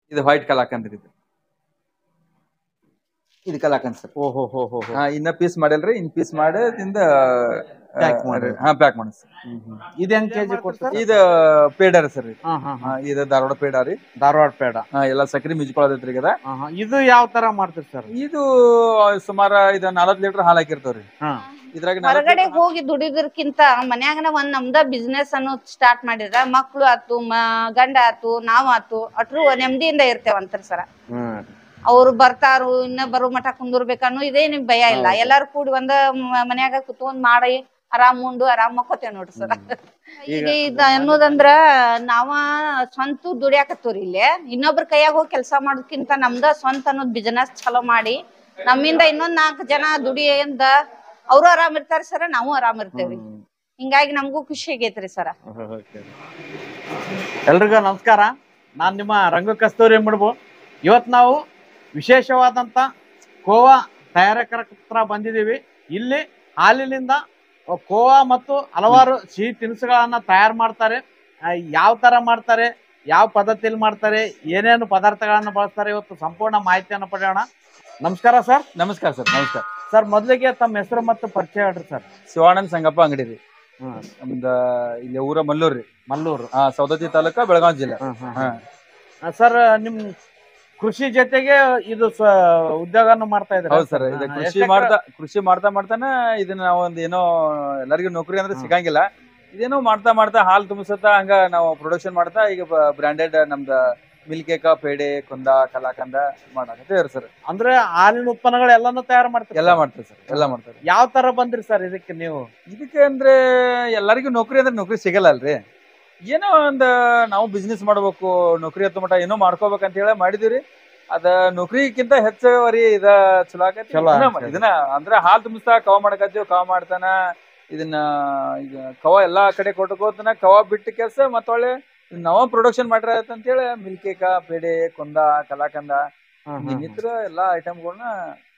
ಇದು ವೈಟ್ ಕಲಾಕಂದ್ ರೀ ಇದು ಇದು ಕಲಾಕಂದ್ ಸರ್ ಓಹೋ ಹೋ ಹೋ ಹೋ ಹಾ ಇನ್ನ ಪೀಸ್ ಮಾಡಿಲ್ರಿ ಇನ್ ಪೀಸ್ ಮಾಡಿ ದಿಂದ Pack ಮಾಡಿ. ಹಾ ಪ್ಯಾಕ್ ಮಾಡಿ ಸರ್ ಇದು ಹೆಂಗ್ ಕೆಜಿ ಕೊಡ್ತಾರೆ ಇದು ಪೇಡ ಸರ್ ಇದು ಹಾ ಹಾ ಹಾ ಹಾ, ಇದು ಧಾರವಾಡ ಪೇಡ ರೀ ಧಾರವಾಡ ಪೇಡ ಹಾ ಎಲ್ಲ ಸಕ್ರಿ ಮಿಜ್ಕೊಳದೈತ್ರಿ ಈಗ ಹಾ ಹಾ ಇದು ಯಾವ ತರ ಮಾಡ್ತೀರಿ ಸರ್ ಇದು ಸುಮಾರ ಇದು ನಲವತ್ ಲೀಟರ್ ಹಾಲ್ ಹಾಕಿರ್ತಾವ್ರಿ ಹಾ ಇದ್ರಾಗ ಹೊರಗಡೆ ಹೋಗಿ ದುಡಿಯೋದಕ್ಕಿಂತ ಮನ್ಯಾಗನ ಒಂದ್ ನಮ್ದ ಬಿಸ್ನೆಸ್ ಅನ್ನು ಸ್ಟಾರ್ಟ್ ಮಾಡಿದ್ರ ಮಕ್ಳು ಆತು ಮ ಗಂಡ ಆತು ನಾವ್ ಆತು ಅಟ್ರು ನೆಮ್ಮದಿಯಿಂದ ಇರ್ತೇವಂತ್ರಿ ಸರ ಹ್ಮ್ ಅವ್ರು ಬರ್ತಾರು ಇನ್ನ ಬರೋ ಮಠ ಕುಂದಿರ್ಬೇಕನ್ನೋ ಇದೇ ನಿಮ್ ಭಯ ಇಲ್ಲ ಎಲ್ಲಾರು ಕೂಡಿ ಒಂದ ಮ- ಮನ್ಯಾಗ ಕುತ್ಕೊಂಡ್ ಮಾಡಿ ಆರಾಮ್ ಉಂಡು ಆರಾಮ್ ಮಕ್ಕೋತೇವ್ ನೋಡ್ರಿ ಸರ ಈಗ ಇದ ಅನ್ನೋದಂದ್ರ ನಾವ ಸ್ವಂತ ದುಡಿಯಾಕತ್ತವ್ರಿ ಇಲ್ಲೇ ಇನ್ನೊಬ್ರ ಕೈಯಾಗ ಹೋಗಿ ಕೆಲಸ ಮಾಡೋದ್ಕಿಂತ ನಮ್ದ ಸ್ವಂತ ಅನ್ನೋದ್ ಬಿಸ್ನೆಸ್ ಚಲೋ ಮಾಡಿ ನಮ್ಮಿಂದ ಇನ್ನೊಂದ್ ನಾಲ್ಕು ಜನ ದುಡಿಯಿಂದ ಅವ್ರು ಆರಾಮ್ ಇರ್ತಾರ ಸರ ನಾವು ಆರಾಮ್ ಇರ್ತೇವ್ರಿ ಹಿಂಗಾಗಿ ನಮಗೂ ಖುಷಿ ಆಗೈತ್ರಿ ಸರ ಎಲ್ರಿಗೂ ನಮಸ್ಕಾರ ನಾನು ನಿಮ್ಮ ರಂಗ ಕಸ್ತೂರಿ ಮುಡ್ಬು ಇವತ್ತು ನಾವು ವಿಶೇಷವಾದಂಥ ಕೋವಾ ತಯಾರಕರ ಹತ್ರ ಬಂದಿದ್ದೀವಿ ಇಲ್ಲಿ ಹಾಲಿನಿಂದ ಕೋವಾ ಮತ್ತು ಹಲವಾರು ಸಿಹಿ ತಿನಿಸುಗಳನ್ನ ತಯಾರು ಮಾಡ್ತಾರೆ ಯಾವ ಥರ ಮಾಡ್ತಾರೆ ಯಾವ ಪದ್ಧತಿಯಲ್ಲಿ ಮಾಡ್ತಾರೆ ಏನೇನು ಪದಾರ್ಥಗಳನ್ನ ಬಳಸ್ತಾರೆ ಇವತ್ತು ಸಂಪೂರ್ಣ ಮಾಹಿತಿಯನ್ನು ಪಡೆಯೋಣ ನಮಸ್ಕಾರ ಸರ್ ನಮಸ್ಕಾರ ಸರ್ ನಮಸ್ಕಾರ ಸರ್ ಮೊದಲಿಗೆ ತಮ್ಮ ಹೆಸರು ಮತ್ತು ಪರಿಚಯ ಹೇಳ್ರಿ ಸರ್ ಶಿವಾನಂದ್ ಸಂಗಪ್ಪ ಅಂಗಡಿ ರೀ ನಮ್ದ ಇಲ್ಲಿ ಊರ ಮಲ್ಲೂರ್ ರೀ ಮಲ್ಲೂರು ಹಾ ಸೌದತ್ತಿ ತಾಲೂಕ ಬೆಳಗಾವಿ ಜಿಲ್ಲೆ ಹಾ. ಸರ್ ನಿಮ್ ಕೃಷಿ ಜೊತೆಗೆ ಇದು ಸ- ಉದ್ಯೋಗನು ಮಾಡ್ತಾ ಇದ್ದಾರೆ ಹೌದ್ ಸರ್ ಇದು ಕೃಷಿ ಮಾಡ್ತಾ ಕೃಷಿ ಮಾಡ್ತಾ ಮಾಡ್ತಾನ ಇದನ್ನ ನಾವು ಒಂದ್ ಏನೋ ಎಲ್ಲರಿಗೂ ನೌಕರಿ ಅಂದ್ರೆ ಸಿಗಂಗಿಲ್ಲ ಇದೇನೋ ಮಾಡ್ತಾ ಮಾಡ್ತಾ ಹಾಲ್ ತುಂಬಿಸತ್ತ ಹಂಗ ನಾವು ಪ್ರೊಡಕ್ಷನ್ ಮಾಡ್ತಾ ಈಗ ಬ್ರಾಂಡೆಡ್ ನಮ್ದ ಮಿಲ್ಕ್ ಕೇಕ ಪೇಡೆ ಕುಂದ ಕಲಾಕಂದ ಮಾಡಾಕತ್ತೇವ್ರಿ ಸರ್ ಅಂದ್ರೆ ಹಾಲಿನ ಉತ್ಪನ್ನಗಳು ಎಲ್ಲಾನು ತಯಾರು ಮಾಡ್ತಾರೆ ಎಲ್ಲಾ ಮಾಡ್ತೇವೆ ಸರ್ ಎಲ್ಲಾ ಮಾಡ್ತಾರೆ ಯಾವ ತರ ಬಂದ್ರಿ ಸರ್ ಇದಕ್ಕೆ ನೀವು ಇದಕ್ಕೆ ಅಂದ್ರೆ ಎಲ್ಲರಿಗೂ ನೌಕರಿ ಅಂದ್ರೆ ನೌಕರಿ ಸಿಗಲ್ಲ ಅಲ್ರಿ ಏನೋ ಒಂದ್ ನಾವು ಬಿಸ್ನೆಸ್ ಮಾಡ್ಬೇಕು ನೌಕರಿ ಹತ್ತ ಮಟ ಏನೋ ಮಾಡ್ಕೋಬೇಕಂತ ಹೇಳಿ ಮಾಡಿದಿವ್ರಿ ಅದ ನೌಕರಿಗಿಂತ ಹೆಚ್ಚುವರಿ ಇದ ಚಲೋ ಆಕತಿ ಚಲೋ ಇದನ್ನ ಆಗ್ತದೆ. ಇದನ್ನ ಅಂದ್ರೆ ಹಾಲ್ ತುಂಬಿಸ್ತಾ ಕವ ಮಾಡಕತ್ತೀವಿ ಕವ ಮಾಡ್ತಾನ ಇದನ್ನ ಈಗ ಕವ ಎಲ್ಲಾ ಕಡೆ ಕೊಟ್ಟಕೋತನ ಕವ ಬಿಟ್ಟ ಕೆಲಸ ಮತ್ತೊಳ್ಳೆ ನಾವ ಪ್ರೊಡಕ್ಷನ್ ಮಾಡಿರ ಅಂತೇಳಿ ಮಿಲ್ಕ್ ಕೇಕ ಪೇಡೆ ಕೊಂದ ಕಲಾಕಂದ ಇನ್ನಿತರ ಎಲ್ಲಾ ಐಟಮ್ಗಳನ್ನ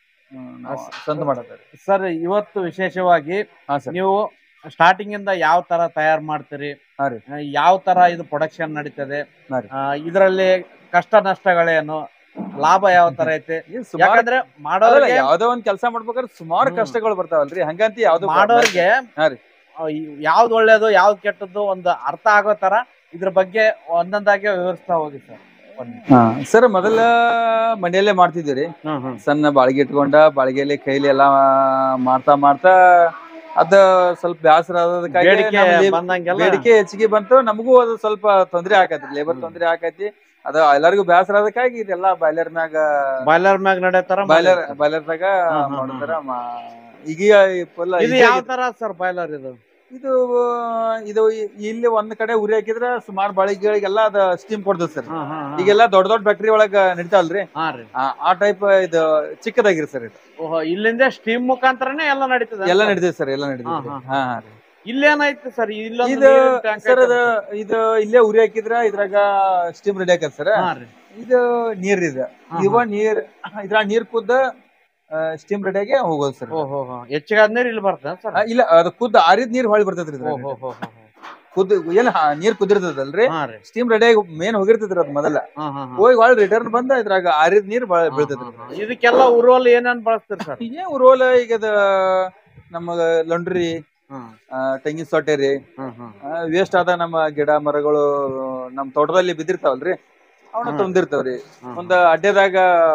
ನಾವು ಸ್ವಂತ ಮಾಡತ್ತಾರೆ ಸರ್ ಇವತ್ತು ವಿಶೇಷವಾಗಿ ಹಾ ಸರ್ ನೀವು ಸ್ಟಾರ್ಟಿಂಗ್ ಇಂದ ಯಾವ ತರ ತಯಾರು ಮಾಡ್ತೀರಿ ಹಾ ರೀ. ಆ, ಯಾವ ತರ ಇದು ಪ್ರೊಡಕ್ಷನ್ ನಡೀತದೆ ಹಾ ರೀ. ಆ, ಇದರಲ್ಲಿ ಕಷ್ಟ ನಷ್ಟಗಳೇನು ಲಾಭ ಯಾವ ತರ ಐತೆ ಏನ್ ಸುಮಾರ್ ಯಾಕಂದ್ರೆ ಅಲ್ಲಲ್ಲ, ಮಾಡೋರಿಗೆ ಯಾವ್ದೋ ಒಂದ್ ಕೆಲಸ ಮಾಡ್ಬೇಕಾದ್ರೆ ಸುಮಾರು ಹ್ಮ್. ಕಷ್ಟಗಳು ಬರ್ತಾವಲ್ರಿ ಹಂಗಂತ ಯಾವ್ದು ಮಾಡೋರಿಗೆ ಹಾ ರೀ. ಆ, ಈ- ಯಾವ್ದು ಒಳ್ಳೇದು ಯಾವ್ದು ಕೆಟ್ಟದ್ದು ಒಂದು ಅರ್ಥ ಆಗೋ ತರ ಇದ್ರ ಬಗ್ಗೆ ಒಂದೊಂದಾಗಿ ವಿವರಿಸ್ತಾ ಹೋಗಿ ಸರ್ ಸರ್ ಮೊದಲ ಮನೆಯಲ್ಲೇ ಮಾಡ್ತಿದ್ವಿ ಸಣ್ಣ ಬಾಳಿಗೆ ಇಟ್ಕೊಂಡ ಬಾಳಿಗೆಯಲ್ಲಿ ಕೈಲಿ ಎಲ್ಲಾ ಮಾಡ್ತಾ ಮಾಡ್ತಾ ಅದ ಸ್ವಲ್ಪ ಬೇಸರ ಆದದಕ್ಕಾಗಿ ಬೇಡಿಕೆ ನಮ್ಮ ಲೇ- ಬಂದಂಗೆಲ್ಲ ಬೇಡಿಕೆ ಹೆಚ್ಚಿಗೆ ಬಂತು ನಮಗೂ ಅದು ಸ್ವಲ್ಪ ತೊಂದ್ರೆ ಆಕತಿ ಲೇಬರ್ ಹ್ಮ್. ತೊಂದ್ರೆ ಆಕತಿ ಅದ ಎಲ್ಲರಿಗೂ ಬೇಸರ ಆದಕ್ಕಾಗಿ ಇದೆಲ್ಲ ಬಾಯ್ಲರ್ ಮ್ಯಾಗ ಬಾಯ್ಲರ್ ಮ್ಯಾಗ ನಡೆಯೋ ತರ ಬಾಯ್ಲರ್ ಮಾಡಿರ್ತಾರೆ. ಬಾಯ್ಲರ್ದಾಗ ಹಾ, ಹಾ, ಮಾಡ್ತಾರ ಈಗ ಫುಲ್ ಇದು ಯಾವ ತರ ಸರ್ ಬಾಯ್ಲರ್ ಇದು ಇದು ಇದು ಇ- ಇಲ್ಲಿ ಒಂದ್ ಕಡೆ ಉರಿ ಹಾಕಿದ್ರ ಸುಮಾರು ಬಾಳಿಗೆಗಳಿಗೆಲ್ಲ ಅದ ಸ್ಟೀಮ್ ಕೊಡ್ತದ ಸರ್ ಹಾ, ಹಾ, ಹಾ. ಈಗೆಲ್ಲ ದೊಡ್ಡ ದೊಡ್ಡ ಫ್ಯಾಕ್ಟ್ರಿ ಒಳಗ ನಡೀತಾವಲ್ರಿ ಹಾ ರೀ ಆ- ಆ ಟೈಪ್ ಇದು ಚಿಕ್ಕದಾಗಿರಿ ಸರ್ ಇದು ಓಹೋ ಇಲ್ಲಿಂದ ಸ್ಟೀಮ್ ಮುಖಾಂತರನೇ ಎಲ್ಲ ನಡೀತದೆ ಎಲ್ಲ ನಡೀತದೆ ಸರ್ ಎಲ್ಲ ನಡೀತದೆ ಹಾ, ಹಾ ಹಾ ರೀ. ಇಲ್ಲೇನೈತಿ ಸರ್ ಇಲ್ಲೊಂದು ಇದು ನೀರಿನ tank ಸರ್ ಐತೆ ಅದು ಇದು ಇಲ್ಲೇ ಉರಿ ಹಾಕಿದ್ರ ಇದ್ರಾಗ ಸ್ಟೀಮ್ ರೆಡಿ ಆಕತ್ ಸರ್ ಹಾ ರೀ. ಇದು ನೀರ್ ಇದೆ ಹಾ, ಇವ ನೀರ್ ಇದ್ರಾಗ ನೀರ್ ಕುದ್ದ ಸ್ಟೀಮ್ ರೆಡಿಯಾಗಿ ಹೋಗೋದು ಸರ್ ಓಹೋ ಹೋ ಹೆಚ್ಚಿಗೆ ಆದ್ಮೇಲೆ ಇಲ್ಲಿ ಬರ್ತದೆ ಸರ್ ಆ, ಇಲ್ಲ ಅದು ಕುದ್ದ ಆರಿದ ನೀರ್ ಹೊಳಿ ಬರ್ತೈತ್ರಿ ಇದ್ರಾಗ. ಓಹೋ ಹೋ ಹೋ ಕುದ್ದ ಏನ್ ಹಾ- ನೀರ್ ಕುದಿರ್ತದಲ್ರಿ ಹಾ ರೀ ಸ್ಟೀಮ್ ರೆಡಿಯಾಗಿ ಮೇನ್ ಹೋಗಿರ್ತದ್ರಿ ಅದ್ ಮೊದಲ ಹಾ ಹಾ ಹಾ. ಹೋಗಿ ಹೊಳ್ ರಿಟರ್ನ್ ಬಂದ ಇದ್ರಾಗ ಆರಿದ ನೀರ್ ಹಾ, ಬೀಳ್ತೈತ್ರಿ ಹಾ, ಹಾ. ಇದಕ್ಕೆಲ್ಲ ಉರುವಲ್ ಏನೇನ್ ಬಳಸ್ತೀರಿ ಸರ್ ಏನ್ ರೋಲ್ ಈಗ ಅದ ನಮಗ ಲಂಡ್ರಿ ಹ್ಮ್ ತೆಂಗಿನ ಸೊಟ್ಟೆ ರೀ ಹ್ಮ್ ಹ್ಮ್ ವೇಸ್ಟ್ ಆದ ನಮ್ಮ ಗಿಡ ಮರಗಳು ನಮ್ ತೋಟದಲ್ಲಿ ಬಿದ್ದಿರ್ತಾವಲ್ರಿ ಅವನ್ನ ಹ್ಮ್. ತಂದಿರ್ತಾವ್ರಿ ಹ್ಮ್. ಒಂದ್ ಅಡ್ಡೆದಾಗ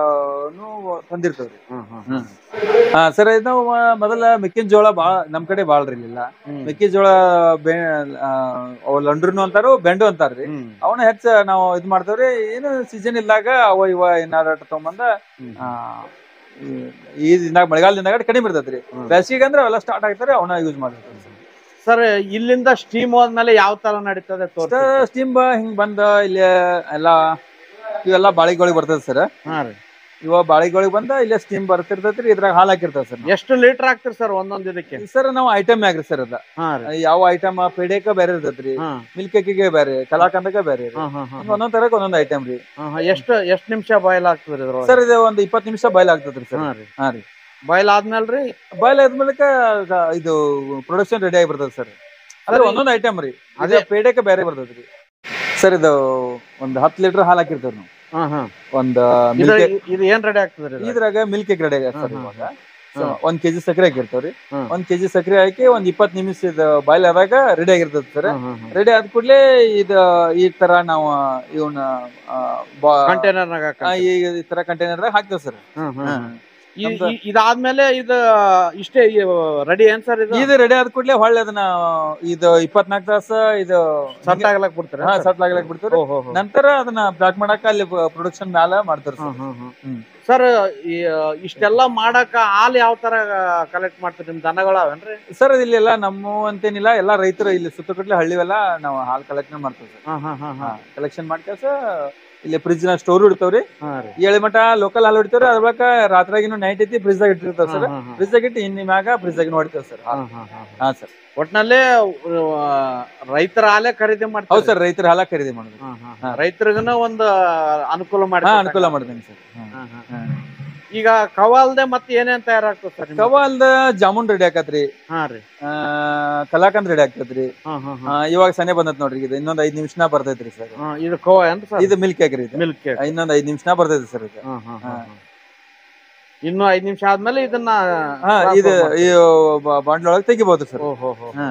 ತಂದಿರ್ತಾವ್ರಿ ಹ್ಮ್ ಹ್ಮ್ ಹ್ಮ್. ಹಾ ಸರ್ ಇದು ನಾವು ಮೊದಲ ಮೆಕ್ಕೆಜೋಳ ಬಾಳ ನಮ್ ಕಡೆ ಬಾಳ್ರಿ ಇಲ್ಲ ಹ್ಮ್. ಮೆಕ್ಕೆಜೋಳ ಬೆ ಆ, ಅವ್ ಲಂಡ್ರಿನು ಅಂತಾರು ಬೆಂಡು ಅಂತಾರ್ರಿ ಹ್ಮ್. ಅವನ್ನ ಹೆಚ್ಚ ನಾವು ಇದ್ ಮಾಡ್ತೇವ್ರಿ ಏನು ಸೀಸನ್ ಇಲ್ದಾಗ ಅವ ಇವ ಏನಾರ ತಗೊಂಬಂದ ಹ್ಮ್. ಆ, ಈ- ಈ ದಿನ ಮಳೆಗಾಲ ದಿನದಾಗ ಕಡಿಮೆ ಇರ್ತೈತ್ರಿ ಹ್ಮ್. ಬೇಸಿಗೆ ಅಂದ್ರೆ ಅವೆಲ್ಲ ಸ್ಟಾರ್ಟ್ ಆಗ್ತಾರೆ ಅವನ್ನ ಯೂಸ್ ಮಾಡಿರ್ತಾರೆ ಸರ್ ಇಲ್ಲಿಂದ ಸ್ಟೀಮ್ ಹೋದ್ಮೇಲೆ ಯಾವ ತರ ನಡೀತದೆ ತೋರ್ಸಿ ಸ್ಟೀಮ್ ಹಿಂಗ್ ಬಂದ ಇಲ್ಲಿ ಎಲ್ಲಾ ಇವೆಲ್ಲ ಬಾಳಿಗಳಿಗೆ ಬರ್ತದೆ ಸರ್ ಹಾ ರೀ ಇವ ಬಾಳಿಗಳಿಗೆ ಬಂದ ಇಲ್ಲೇ ಸ್ಟೀಮ್ ಬರ್ತಿರ್ತೈತ್ರಿ ಇದ್ರಾಗ ಹಾಲ್ ಹಾಕಿರ್ತದ ಸರ್ ಎಷ್ಟು ಲೀಟರ್ ಹಾಕ್ತಿರಿ ಸರ್ ಒಂದೊಂದ್ ಇದಕ್ಕೆ ಸರ್ ನಾವು ಐಟಮ್ ಆಗ್ರಿ ಸರ್ ಅದ ಹಾ ರೀ ಯಾವ ಐಟಮ್ ಪೇಡೆಕ ಬೇರೆ ಇರ್ತೈತ್ರಿ ಹಾ ಮಿಲ್ಕ್ ಕೇಕಿಗೆ ಬೇರೆ ಕಲಾಕಂದಕ್ಕೆ ಬೇರೆ ರೀ ಹಾ ಹಾ ಹಾ ಹಿಂಗ್ ಒಂದೊಂದ್ ತರಕ್ ಒಂದೊಂದ್ ಐಟಮ್ ರೀ ಹಾ, ಹಾ. ಎಷ್ಟು ಎಷ್ಟ್ ನಿಮಿಷ ಬಾಯ್ಲ್ ಆಗ್ತದ್ರಿ ಇದ್ರೊಳಗೆ ಸರ್ ಇದು ಒಂದ್ ಇಪ್ಪತ್ ನಿಮಿಷ ಬಾಯ್ಲ್ ಆಗ್ತದ್ರಿ ಸರ್ ಹಾ ರೀ ಹಾ ರೀ ಬಾಯ್ಲ್ ಆದ್ಮೇಲ್ರಿ ಬಾಯ್ಲ್ ಆದ್ಮೇಲೆ ಇದು ಪ್ರೊಡಕ್ಷನ್ ರೆಡಿ ಆಗಿ ಬರ್ತದೆ ಸರ್ ಅದ್ರ ಸರಿ. ಒಂದೊಂದ್ ಐಟಮ್ ರೀ ಅದೇ- ಅದೇ ಪೇಡೆಕ ಬೇರೆ ಬರ್ತದ್ರಿ ಸರ್ ಇದು ಒಂದ್ ಹತ್ತು ಲೀಟರ್ ಹಾಲ್ ಹಾಕಿರ್ತೇವ್ರಿ ನಾವು ಹಾ ಹಾ ಒಂದ್ ಇದು ಮಿಲ್ಕ್ ಇದು ಏನ್ ರೆಡಿ ಆಗ್ತದ್ರಿ ಇದು? ಇದ್ರಾಗ ಮಿಲ್ಕ್ ಕೇಕ್ ರೆಡಿ ಆಗ್ತದೆ ಸರ್ ಹ್ಮ್, ಇವಾಗ ಹ್ಮ್. So, ಒಂದ್ ಕೆಜಿ ಸಕ್ಕರೆ ಹಾಕಿರ್ತಾವ್ರಿ ಹ್ಮ್. ಒಂದ್ ಕೆಜಿ ಸಕ್ಕರೆ ಹಾಕಿ ಒಂದ್ ಇಪ್ಪತ್ ನಿಮಿಷದ ಬಾಯ್ಲ್ ಆದಾಗ ರೆಡಿ ಆಗಿರ್ತದೆ ಸರ್ ಹ್ಮ್, ಹ್ಮ್, ಹ್ಮ್. ರೆಡಿ ಆದ ಕೂಡಲೇ ಇದ ಈ ತರ ನಾವು ಇವನ್ನ ಕಂಟೈನರ್ನಾಗ ಹಾಕಂತೀರಿ. ಈ ಈ ತರ ಕಂಟೈನರ್ ಹಾಕ್ತೇವೆ ಸರ್ ಹ್ಮ್, ಹ್ಮ್, ಹ್ಮ್. ಈ- ನಮ್ದು- ಈ- ಇದಾದ್ಮೇಲೆ ಇದು ಇಷ್ಟೇ ರೆಡಿ ಏನ್ ಸರ್ ಇದು ಇದು ರೆಡಿ ಆದ ಕೂಡಲೇ ಹೊಳ್ಳಿ ಅದನ್ನ ಇದು ಇಪ್ಪತ್ನಾಲ್ಕು ತಾಸ ಇದು ಸಟ್ ಆಗ್ಲಕ್ ಬಿಡ್ತಾರೆ ಹಾ ಸಟ್ಲ್ ಆಗ್ಲಾಕ್ ಬಿಡ್ತಾರೆ ನಂತರ ಅದನ್ನ ಪ್ಯಾಕ್ ಮಾಡಾಕ ಅಲ್ಲಿ ಪ್ರೊಡಕ್ಷನ್ ಮ್ಯಾಲ ಮಾಡ್ತಾರೆ ಸರ್ ಹ್ಮ್. ಸರ್ ಇಷ್ಟೆಲ್ಲ ಮಾಡಕ ಹಾಲು ಯಾವ ತರ ಕಲೆಕ್ಟ್ ಮಾಡ್ತೀರಿ ನಿಮ್ ದನಗಳು ಅವೇನ್ರಿ ಸರ್ ಇಲ್ಲೆಲ್ಲ ನಮ್ಮ ಅಂತೇನಿಲ್ಲ ಎಲ್ಲಾ ರೈತರು ಇಲ್ಲಿ ಸುತ್ತಮುತ್ತಲ ಹಳ್ಳಿವೆಲ್ಲ ನಾವು ಹಾಲ್ ಕಲೆಕ್ಷನ್ ಮಾಡ್ತೇವೆ ಸರ್ ಹಾ ಹಾ ಹಾ ಹಾ ಕಲೆಕ್ಷನ್ ಮಾಡ್ಕೇಸ ಇಲ್ಲಿ ಫ್ರಿಜ್ ನ ಸ್ಟೋರ್ ಇಡ್ತಾವ್ರಿ ಹಾ ರೀ ಏಳು ಮಟ ಲೋಕಲ್ ಹಾಲು ಹೊಡಿತಾವ್ರಿ ಅದ್ರ ಬಳಿಕ ರಾತ್ರಿಯಾಗಿನೂ ನೈಟ್ ಐತಿ ಫ್ರಿಜ್ ದಾಗ ಇಟ್ಟಿರ್ತಾವ ಸರ್ ಹಾ, ಹಾ, ಹಾ. ಫ್ರಿಜ್ ದಾಗ ಇಟ್ಟು ಇನ್ನು ಮ್ಯಾಗ ಫ್ರಿಜ್ ದಾಗ ನೋಡ್ತೇವೆ ಸರ್ ಹಾ, ಹಾ, ಹಾ. ಹಾ ಸರ್ ಒಟ್ನಲ್ಲಿ ಆ, ರೈತರ ಹಾಲೇ ಖರೀದಿ ಹೌದು ಮಾಡ್ತಾರೆ ಸರ್ ರೈತರ ಹಾಲ ಖರೀದಿ ಮಾಡೋದು ಹಾ. ರೈತರಿಗನ ಒಂದು ಅನುಕೂಲ ಮಾಡಿ ಹಾ ಅನುಕೂಲ ಮಾಡ್ತೀನಿ ಸರ್ ಈಗ ಕವಾಲ್ದೆ ಮತ್ತೆ ಏನೇನ್ ತಯಾರಾಗ್ತದೆ ಸರ್ ನಿಮ್ದು? ಕವಾಲ್ದ ಜಾಮೂನ್ ರೆಡಿ ಆಕತ್ರಿ ಹಾ ರೀ ಆ, ಕಲಾಕಂದ್ ರೆಡಿ ಆಗ್ತದ್ರಿ ಹಾ ಹಾ ಆ, ಇವಾಗ ಸನೆ ಬಂದತ್ ನೋಡ್ರಿ ಇದು ಇನ್ನೊಂದ್ ಐದ್ ನಿಮಿಷನ ಬರ್ತೈತ್ರಿ ಸರ್ ಹಾ ಇದು ಕೋವಾ ಏನ್ರಿ ಸರ್ ಇದು ಮಿಲ್ಕ್ ಕೇಕ್ ರೀ ಇದು ಮಿಲ್ಕ್ ಕೇಕ್ ಇನ್ನೊಂದ್ ಐದ್ ನಿಮಿಷನ ಬರ್ತೈತಿ ಸರ್ ಇದು ಹಾ ಹಾ ಹಾ ಹಾ. ಹಾ. ಇನ್ನು ಐದ್ ನಿಮಿಷ ಆದ್ಮೇಲೆ ಇದನ್ನ ಹಾ transfer ಇದು ಮಾಡ್ತೀರಿ. ಈ ಬಾಂಡ್ಲ ಒಳಗೆ ತೆಗಿಬಹುದು ಸರ್ ಓಹೋ ಹೋ ಹಾ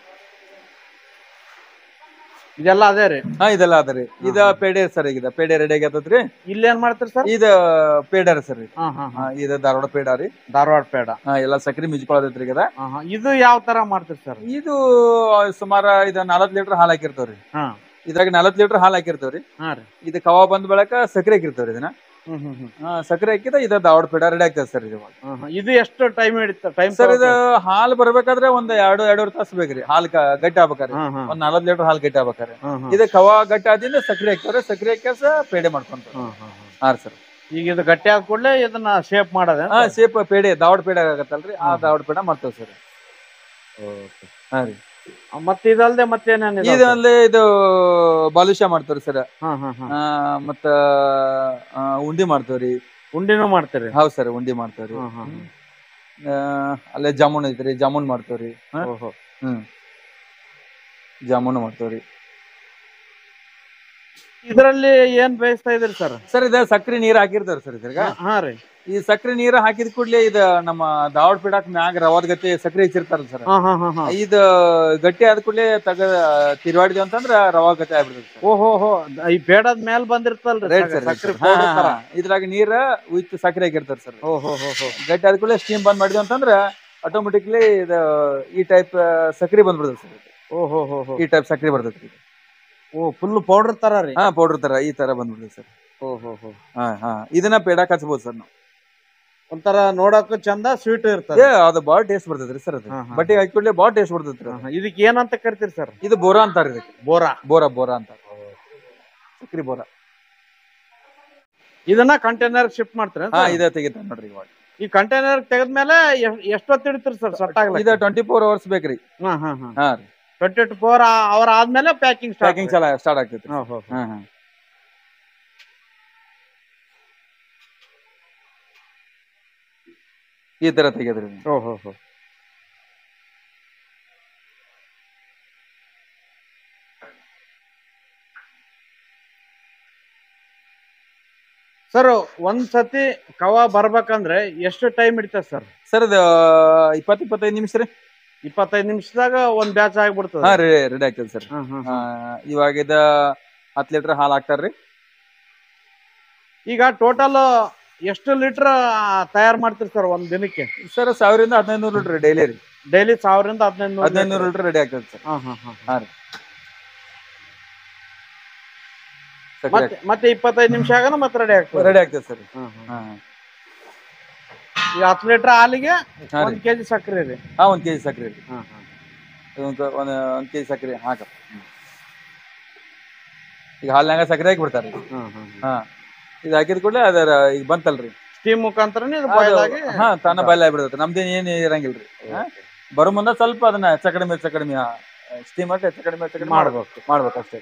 ಇದೆಲ್ಲ ಅದೇ ರೀ ಹಾ ಇದೆಲ್ಲ ಅದರಿ ಇದ ಪೇಡೆ ಸರ್ ಈಗ ಪೇಡೆ ರೆಡಿ ಆಗತ್ತದ್ರಿ ಇಲ್ಲಿ ಏನ್ ಮಾಡ್ತೀರಿ ಸರ್ ಇದ ಪೇಡಾರ ಸರ್ ಇದು. ಹಾ ಹಾ ಹಾ, ಇದ ಧಾರವಾಡ ಪೇಡ ರೀ ಧಾರವಾಡ ಪೇಡ ಹಾ ಎಲ್ಲಾ ಸಕ್ರಿ ಮಿಜ್ಕೊಳದೈತ್ರಿ ಈಗ ಹಾ ಹಾ ಇದು ಯಾವ ತರ ಮಾಡ್ತೀರಿ ಸರ್ ಇದು ಸುಮಾರ ಇದ ನಲವತ್ ಲೀಟರ್ ಹಾಲ್ ಹಾಕಿರ್ತಾವ್ರಿ ಹಾ ಇದ್ರಾಗ ನಲವತ್ ಲೀಟರ್ ಹಾಲ್ ಹಾಕಿರ್ತಾವ್ರಿ ಹಾ ರೀ ಇದು ಕವಾ ಬಂದ ಬಳಕ ಸಕ್ಕರೆ ಹಾಕಿರ್ತಾವ್ರಿ ಇದನ್ನ ಹ್ಮ್ ಹ್ಮ್ ಹ್ಮ್ ಹಾ, ಸಕ್ಕರೆ ಹಾಕಿದ ಇದ ಧಾರವಾಡ ಪೇಡ ರೆಡಿ ಆಗ್ತದೆ ಸರ್ ಇದು ಹಾ, ಹಾ. ಇದು ಎಷ್ಟು ಟೈಮ್ ಹಿಡಿತ ಟೈಮ್ ಸರ್ ಇದು ಹಾಲ್ ಬರ್ಬೇಕಾದ್ರೆ ಒಂದ್ ಎರಡು ಎರಡೂವರೆ ತಾಸು ಬೇಕ್ರಿ ಹಾಲ್ ಕ- ಗಟ್ಟಿ ಆಗ್ಬೇಕಾರೆ ಹಾ ಹಾ ಒಂದ್ ನಲವತ್ ಲೀಟರ್ ಹಾಲ್ ಗಟ್ಟಿ ಆಗ್ಬೇಕಾರೆ ಹಾ ಹಾ ಇದು ಕವಾ ಗಟ್ಟಿ ಆದಿಂದ ಸಕ್ಕರೆ ಹಾಕ್ತಾರೆ ಸಕ್ಕರೆ ಹಾಕ್ಯಾಸ ಪೇಡೆ ಮಾಡ್ಕೊಂತಾರೆ ಹಾ, ಹಾ, ಹಾ. ಹಾ ಸರ್ ಈಗ ಇದು ಗಟ್ಟಿ ಆದ ಕೂಡಲೇ ಇದನ್ನ ಶೇಪ್ ಮಾಡೋದ ಹಾ ಸೇಪ್ ಪೇಡೆ ಧಾರವಾಡ ಪೇಡೆ ಆಗತ್ತಲ್ರಿ ಆ ಧಾರವಾಡ ಪೇಡ ಮಾಡ್ತೇವೆ ಸರ್ ಹಾ ರೀ ಮತ್ತೆ ಇದಲ್ದೆ ಮತ್ತೇನೇನ್ ಇದಾವ್ ಇದು sir? ಅಲ್ಲೇ ಇದು ಬಾಲುಷಾ ಮಾಡ್ತಾವ್ರಿ ಸರ್ ಹಾ ಹಾ ಹಾ ಮತ್ತ ಆ, ಉಂಡಿ ಮಾಡ್ತೇವ್ರಿ ಉಂಡಿನೂ ಮಾಡ್ತೀರಿ ಹೌದ್ ಸರ್ ಉಂಡಿ ಮಾಡ್ತೇವ್ರಿ ಹಾ, ಹಾ, ಆ, ಅಲ್ಲೇ ಜಾಮೂನ್ ಐತ್ರಿ ಜಾಮೂನ್ ಮಾಡ್ತೇವ್ರಿ ಹಾ? ಓಹೋ ಹ್ಮ್ ಜಾಮೂನ್ ಮಾಡ್ತೇವ್ರಿ ಇದರಲ್ಲಿ ಏನ್ ಬೇಯಿಸ್ತಾ ಇದ್ರಿ ಸರ್ ಸರ್ ಇದ ಸಕ್ರಿ ನೀರ್ ಹಾಕಿರ್ತಾರ ಸರ್ ಇದ್ರಾಗ ಹಾ ರೀ ಈ ಸಕ್ರಿ ನೀರ್ ಹಾಕಿದ ಕೂಡ್ಲೆ ಇದ ನಮ್ಮ ಧಾರವಾಡ ಪೀಡಾಕ್ ಮ್ಯಾಗ ರವಾದ ಗತಿ ಸಕ್ರಿ ಹೆಚ್ಚಿರ್ತಾರಲ್ಲ ಸರ್ ಹಾ ಹಾ ಹಾ ಹಾ ಇದು ಗಟ್ಟಿ ಆದ ಕೂಡಲೇ ತಗ ತಿರುವಾಡಿದ್ವಿ ಅಂತಂದ್ರ ರವಾ ಗತಿ ಆಗ್ಬಿಡ್ತದೆ ಸರ್ ಓಹೋ ಹೋ ಈ ಬೇಡದ ಮೇಲ್ ಬಂದಿರ್ತಲ್ರಿ ರೈಟ್ ಸರ್ ಸರ್ ಸಕ್ರೆ powder ತರ ಇದ್ರಾಗ ನೀರ ವಿತ್ ಸಕ್ರೆ ಹಾಕಿರ್ತಾರ ಸರ್ ಓಹೋ ಹೋ ಹೋ ಗಟ್ಟಿ ಆದ ಕೂಡಲೇ ಸ್ಟೀಮ್ ಬಂದ್ ಮಾಡಿದ್ವಿ ಅಂತಂದ್ರ ಆಟೋಮೆಟಿಕ್ಲಿ ಇದು ಈ ಟೈಪ್ ಸಕ್ರಿ ಬಂದ್ಬಿಡ್ತದೆ ಸರ್ ಓಹೋ ಹೋ ಹೋ ಈ ಟೈಪ್ ಸಕ್ರಿ ಬರ್ತೈತಿ ಓ ಫುಲ್ ಪೌಡರ್ ತರ ರೀ ಹಾ ಪೌಡರ್ ತರ ಈ ತರ ಬಂದ್ಬಿಡ್ತದೆ ಸರ್ ಓಹೋ ಹೋ ಹಾ ಹಾ ಇದನ್ನ ಪೇಡಾಕ್ ಹಚ್ಬೋದು ಸರ್ ನಾವು ಒಂಥರ ನೋಡಕ್ಕೂ ಚಂದ ಸ್ವೀಟ್ ಏ ಇರ್ತದೆ ಅದು ಬಾಳ ಟೇಸ್ಟ್ ಬರ್ತೈತ್ರಿ ಸರ್ ಅದು ಹಾ, ಹಾ. ಬಟ್ಟೆ ಹಾಕಿ ಕೂಡಲೇ ಬಾಳ ಟೇಸ್ಟ್ ಬರ್ತೈತ್ರಿ ಹಾ, ಹಾ. ಇದಕ್ಕೆ ಏನಂತ ಕರಿತೀರಿ ಸರ್ ಇದು ಬೋರಾ ಅಂತಾರ ಇದಕ್ಕೆ ಬೋರಾ ಬೋರಾ ಬೋರಾ ಅಂತ ಸಕ್ರಿ ಬೋರಾ ಇದನ್ನ ಕಂಟೈನರ್ ಶಿಫ್ಟ್ ಮಾಡ್ತೀರಾ ಹಾ sir? ಇದ ತೆಗಿತಾರ ನೋಡ್ರಿ ಇವಾಗ ಈ ಕಂಟೈನರ್ ತೆಗೆದ್ಮೇಲೆ ಎಷ್ಟೊತ್ತು ಹಿಡಿತೀರಿ ಸರ್ ಸಟ್ ಇದ ಆಗ್ಲಿ ಟ್ವೆಂಟಿ ಫೋರ್ ಅವರ್ಸ್ ಬೇಕ್ರಿ ಹಾ ಹಾ ಹಾ ಹಾ ರೀ ಟ್ವೆಂಟಿ ಟು ಫೋರ್ ಅವರ್ ಆದ್ಮೇಲೆ ಪ್ಯಾಕಿಂಗ್ ಪ್ಯಾಕಿಂಗ್ ಚಾಲ ಸ್ಟಾರ್ಟ್ ಆಗ್ತೈತಿ ಹಾ ಹಾ ಹಾ ಹಾ ಈ ತರ ತೆಗೆದ್ರಿ ನೀವು. ಓ ಹೋ ಹೋ ಸರ್ ಒಂದ್ ಸತಿ ಕವ ಬರ್ಬೇಕಂದ್ರೆ ಎಷ್ಟು ಟೈಮ್ ಹಿಡಿತದೆ ಸರ್ ಸರ್ ಇದು ಇಪ್ಪತ್ ಇಪ್ಪತ್ತೈದು ನಿಮಿಷ ರೀ ಇಪ್ಪತ್ತೈದು ನಿಮಿಷದಾಗ ಒಂದ್ ಬ್ಯಾಚ್ ಆಗ್ಬಿಡ್ತದೆ ಹಾ ರೀ ರೆಡಿ ಆಗ್ತದೆ ಸರ್ ಹಾ, ಹಾ, ಆ, ಹಾ. ಇವಾಗ ಇದ ಹತ್ತು ಲೀಟರ್ ಹಾಲು ಹಾಕ್ತಾರ್ರಿ ಈಗ ಟೋಟಲ್ ಎಷ್ಟು ಲೀಟರ್ ತಯಾರು ಮಾಡ್ತೀರಿ ಸರ್ ಒಂದ್ ದಿನಕ್ಕೆ ಸರ್ ಸಾವಿರದಿಂದ ಹದಿನೈದು ನೂರು ಲೀಟರ್ ಡೈಲಿ ರೀ ಡೈಲಿ ಸಾವಿರದಿಂದ ಹದಿನೈದು ಹದಿನೈದು ನೂರು ಲೀಟರ್ ರೆಡಿ ಆಗ್ತದೆ ಸರ್ ಹಾ ಹಾ ಹಾ ಹಾ ರೀ ಸಕ್ರೆ ಮತ್ತೆ ಮತ್ತೆ ಇಪ್ಪತ್ತೈದು ನಿಮಿಷ ಆಗನ ಮತ್ತೆ ರೆಡಿ ಆಗ್ತದೆ ರೆಡಿ ಆಗ್ತದೆ ಸರ್ ಹಾ, ಹಾ. ಹಾ ಈಗ ಹತ್ತು ಲೀಟರ್ ಹಾಲಿಗೆ ಹಾ ರೀ ಒಂದ್ ಕೆಜಿ ಸಕ್ಕರೆ ರೀ ಹಾ ಒಂದ್ ಕೆಜಿ ಸಕ್ರೆ ರೀ ಹಾ ಹಾ ಒಂದ್ ಒಂದ್ ಒಂದ್ ಕೆಜಿ ಸಕ್ರೆ ಹಾಕ ಈಗ ಹಾಲ್ನಾಗ ಸಕ್ರೆ ಹಾಕಿ ಬಿಡ್ತಾರ್ರಿ ಹಾ ಹಾ ಹಾ ಇದು ಹಾಕಿದ ಕೂಡಲೇ ಅದರ ಈಗ ಬಂತಲ್ರಿ ಸ್ಟೀಮ್ ಮುಖಾಂತರನೇ ಇದು ಅದು- ಬಾಯ್ಲ್ ಆಗಿ ಹಾ ತಾನ ಬಾಯ್ಲ್ ಆಗ್ಬಿಡ್ತೈತೆ ನಮ್ದೇನ್ ಏನ್ ಇರಂಗಿಲ್ರಿ ಹಾ? ಬರೋ ಮುಂದ ಸ್ವಲ್ಪ ಅದನ್ನ ಹೆಚ್ಚ ಕಡಿಮೆ ಹೆಚ್ಚ ಕಡಿಮೆ ಸ್ಟೀಮ್ ಮಾಡಿ ಹೆಚ್ಚ ಕಡಿಮೆ ಹೆಚ್ಚ ಕಡಿಮೆ ಮಾಡ್ಬೇಕು ಮಾಡ್ಬೇಕು ಮಾಡ್ಬೇಕು ಅಷ್ಟೇ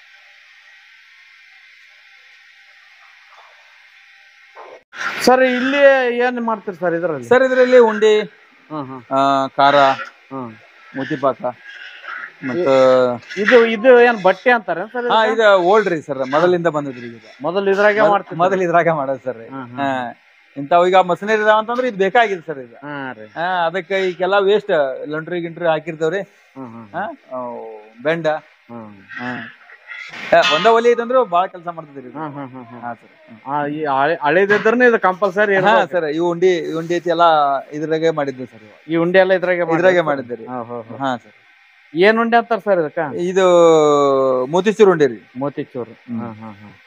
ಸರ್ ಇಲ್ಲಿ ಏನ್ ಮಾಡ್ತೀರಿ ಸರ್ ಇದರಲ್ಲಿ ಸರ್ ಇದರಲ್ಲಿ ಉಂಡಿ ಹಾ ಹಾ ಆ, ಖಾರ ಹಾ ಮುತಿಪಾಕ ಮತ್ತ ಇದು ಇದು ಏನ್ ಬಟ್ಟೆ ಅಂತಾರೆ ಸರ್ ಹಾ ಇದು ಓಲ್ಡ್ ರೀ ಸರ್ ಮೊದಲಿಂದ ಬಂದಿದ್ರಿ ಈಗ ಮೊದಲು ಇದ್ರಾಗೆ ಮಾಡ್ತೀವಿ ಮೊದಲ ಇದ್ರಾಗ ಮಾಡೋದು ಸರ್ ಹಾ, ಹಾ. ಹಾ ಇಂತಾವ್ ಈಗ ಮಷಿನರಿ ಇದಾವ ಅಂತಂದ್ರೆ ಇದು ಬೇಕಾಗಿದೆ ಸರ್ ಇದು ಹಾ ರೀ ಹಾ ಅದಕ್ಕೆ ಈಗೆಲ್ಲ ವೇಸ್ಟ್ ಲಂಟ್ರಿ ಗಿಂಟ್ರಿ ಹಾಕಿರ್ತೇವ್ರಿ ಹ್ಮ್ ಹ್ಮ್ ಹಾ ಅವ್ ಬೆಂಡ ಹ್ಮ್ ಹಾ ಏ, ಒಂದ ಒಲಿ ಐತಂದ್ರು ಬಾಳ ಕೆಲಸ ಮಾಡ್ತದ್ರಿ ಇದು. ಹ್ಮ್ ಹ್ಮ್ ಹ್ಮ್ ಹ್ಮ್ ಹಾ ಸರ್ ಆ, ಈ ಹಳೆ- ಹಳೇದಿದ್ರನೇ ಇದು ಕಂಪಲ್ಸರಿ ಹಾ ಸರ್ ಈ ಉಂಡಿ ಈ ಉಂಡಿ ಐತಿ ಎಲ್ಲಾ ಇದ್ರಾಗೆ ಮಾಡಿದ್ವಿ ಸರ್ ಈ ಉಂಡೆ ಎಲ್ಲ ಇದ್ರಾಗೆ ಇದ್ರಾಗೆ ಮಾಡಿದ್ರಿ ಹಾ, ಹಾ, ಹಾ. ಹಾ ಸರ್ ಏನ್ ಉಂಡೆ ಅಂತಾರ ಸರ್ ಇದಕ್ಕ ಇದು ಮೋತಿಚೂರ್ ಉಂಡಿ ರೀ ಮೋತಿಚೂರು ಹ್ಮ್. ಹಾ, ಹಾ, ಹಾ.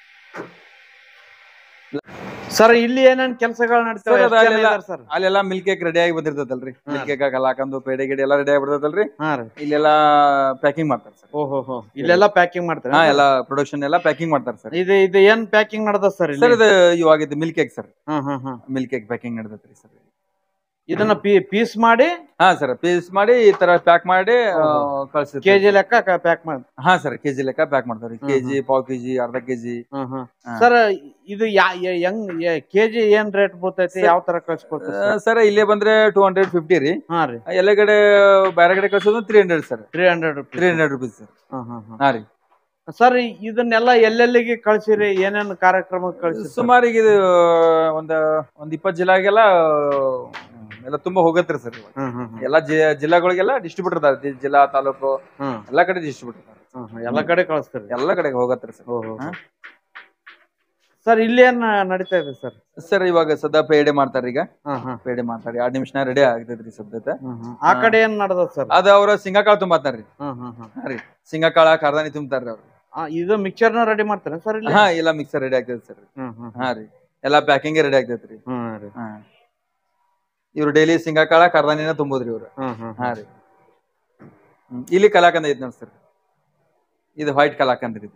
ಸರ್ ಇಲ್ಲಿ ಏನೇನ್ ಕೆಲಸಗಳು ನಡೀತಾವ ಸರ್, ಎಷ್ಟ್ ಜನ ಅಲ್ಲೆಲ್ಲ- ಇದಾರ್ ಸರ್ ಅಲ್ಲೆಲ್ಲ ಮಿಲ್ಕ್ ಕೇಕ್ ರೆಡಿ ಆಗಿ ಬಂದಿರ್ತದಲ್ರಿ ಮಿಲ್ಕ್ ಕೇಕ್ ಹಾಕಂದು ಪೇಡೆ ಗಿಡೆ ಎಲ್ಲ ರೆಡಿ ಆಗಿ ಬಿಡ್ತದಲ್ರಿ ಹಾ ರೀ ಇಲ್ಲೆಲ್ಲ ಪ್ಯಾಕಿಂಗ್ ಮಾಡ್ತಾರೆ ಸರ್ ಓಹೋ ಹೋ ಇಲ್ಲೆಲ್ಲ ಪ್ಯಾಕಿಂಗ್ ಮಾಡ್ತಾರೆ ಹಾ ಎಲ್ಲ ಪ್ರೊಡಕ್ಷನ್ ಎಲ್ಲ ಪ್ಯಾಕಿಂಗ್ ಮಾಡ್ತಾರೆ ಸರ್ ಇದು ಇದು ಏನ್ ಪ್ಯಾಕಿಂಗ್ ನಡ್ದ ಸರ್ ಸರ್ ಇಲ್ಲಿ ಇದು ಇವಾಗ ಇದು ಮಿಲ್ಕ್ ಕೇಕ್ ಸರ್ ಹಾ ಹಾ ಹಾ ಮಿಲ್ಕ್ ಕೇಕ್ ಪ್ಯಾಕಿಂಗ್ ನಡೆದತ್ರಿ ಸರ್ ಇದನ್ನ ಪೀಸ್ ಮಾಡಿ ಹಾ ಸರ್ ಪೀಸ್ ಮಾಡಿ ಈ ತರ ಪ್ಯಾಕ್ ಮಾಡಿ ಕಳ್ಸಿರ್ತೀವಿ ಕೆಜಿ ಲೆಕ್ಕ ಪ್ಯಾಕ್ ಮಾಡಿ ಹಾ ಸರ್ ಕೆಜಿ ಲೆಕ್ಕ ಪ್ಯಾಕ್ ಮಾಡ್ತಾರೆ ಹ್ಮ್, ಕೆಜಿ ಪಾವ್ ಕೆಜಿ ಅರ್ಧ ಕೆಜಿ ಹ್ಮ್ ಹ್ಮ್ ಹಾ. ಸರ್ ಇದು ಯಾ ಯ- ಹೆಂಗ್ ಕೆಜಿ ಏನ್ ರೇಟ್ ಬರ್ತೈತಿ Sir, ಯಾವ ತರ ಕಳ್ಸಿಕೊಡ್ತೀರಿ sir? ಸರ್ ಇಲ್ಲೇ ಬಂದ್ರೆ ಟೂ ಹಂಡ್ರೆಡ್ ಫಿಫ್ಟಿ ರೀ ಹಾ ರೀ ಎಲ್ಲ ಕಡೆ ಬೇರೆ ಕಡೆ ಕಳ್ಸೋದು three hundred sir three hundred three hundred rupees sir ಹಾ ರೀ ಸರ್ ಇದನ್ನೆಲ್ಲ ಎಲ್ಲೆಲ್ಲಿಗೆ ಕಳ್ಸಿರಿ ಏನೇನ್ ಕಾರ್ಯಕ್ರಮಕ್ಕೆ ಕಳ್ಸಿರಿ sir? ಸುಮಾರು ಈಗ ಇದು ಒಂದ್ ಒಂದ್ ಇಪ್ಪತ್ ಜಿಲ್ಲಾಗೆಲ್ಲ ಎಲ್ಲ ತುಂಬಾ ಹೋಗತ್ರಿ ಸರ್ ಇವಾಗ. ಹ್ಮ್ ಹ್ಮ್ ಹ್ಮ್. ಎಲ್ಲಾ ಜಿ- ಜಿಲ್ಲಾಗಳಿಗೆಲ್ಲ ಡಿಸ್ಟ್ರಿಬ್ಯೂಟರ್ ಇದಾರೆ ಜಿಲ್ಲಾ ತಾಲೂಕು ಹ್ಮ್ ಎಲ್ಲಾ ಕಡೆ ಡಿಸ್ಟ್ರಿಬ್ಯೂಟರ್ ಹ್ಮ್ ಹ್ಮ್. ಎಲ್ಲ ಕಡೆ ಕಳಿಸ್ತೀರಿ ಎಲ್ಲಾ ಕಡೆಗೆ ಹೋಗತ್ರಿ ಸರ್ ಹಾ. ಸರ್ ಇಲ್ಲಿ ಏನ್ ನಡೀತಾ ಇದೆ ಸರ್ ಸರ್ ಇವಾಗ ಸದ್ಯ ಪೇಡೆ ಮಾಡ್ತಾರ ಈಗ ಹಾ ಹಾ ಪೇಡೆ ಮಾಡ್ತಾರೆ ಎರಡ್ ನಿಮಿಷನ ರೆಡಿ ಆಗ್ತೈತ್ರಿ ಸದ್ಯತೆ ಹ್ಮ್ ಹ್ಮ್. ಆ ಕಡೆ ಏನ್ ನಡ್ದ ಸರ್ ಅದ ಅವ್ರ ಸಿಂಗಾಕಾಳು ತುಂಬಾತಾರ್ರಿ ಹ್ಮ್ ಹ್ಮ್ ಹ್ಮ್. ಹಾ ರೀ ಸಿಂಗಾಕಾಳ ಕಾರ್ದಾನಿ ತುಂಬ್ತಾರ್ರಿ ಅವ್ರು ಆ, ಇದು ಮಿಕ್ಸರ್ನ ರೆಡಿ ಮಾಡ್ತಾರೆ ಸರ್ ಇಲ್ಲಿ ಹಾ ಎಲ್ಲ ಮಿಕ್ಸರ್ ರೆಡಿ ಆಗ್ತೈತಿ ಸರ್ ಹ್ಮ್ ಹ್ಮ್ ಹಾ ರೀ ಎಲ್ಲಾ ಪ್ಯಾಕಿಂಗ್ ರೆಡಿ ಆಗ್ತೈತ್ರಿ ಹ್ಮ್ ರೀ ಹಾ ಇವ್ರು ಡೈಲಿ ಸಿಂಗಾಕಾಳ ಕಾರ್ದಾನಿನ ತುಂಬೋದ್ರಿ ಇವ್ರು ಹ್ಮ್ ಹ್ಮ್ ಹಾ ರೀ ಹ್ಮ್. ಇಲ್ಲಿ ಕಲಾಕಂದ ಐತಿ ನೋಡಿ ಸರ್ ಇದು ವೈಟ್ ಕಲಾಕಂದ್ ರೀ ಇದು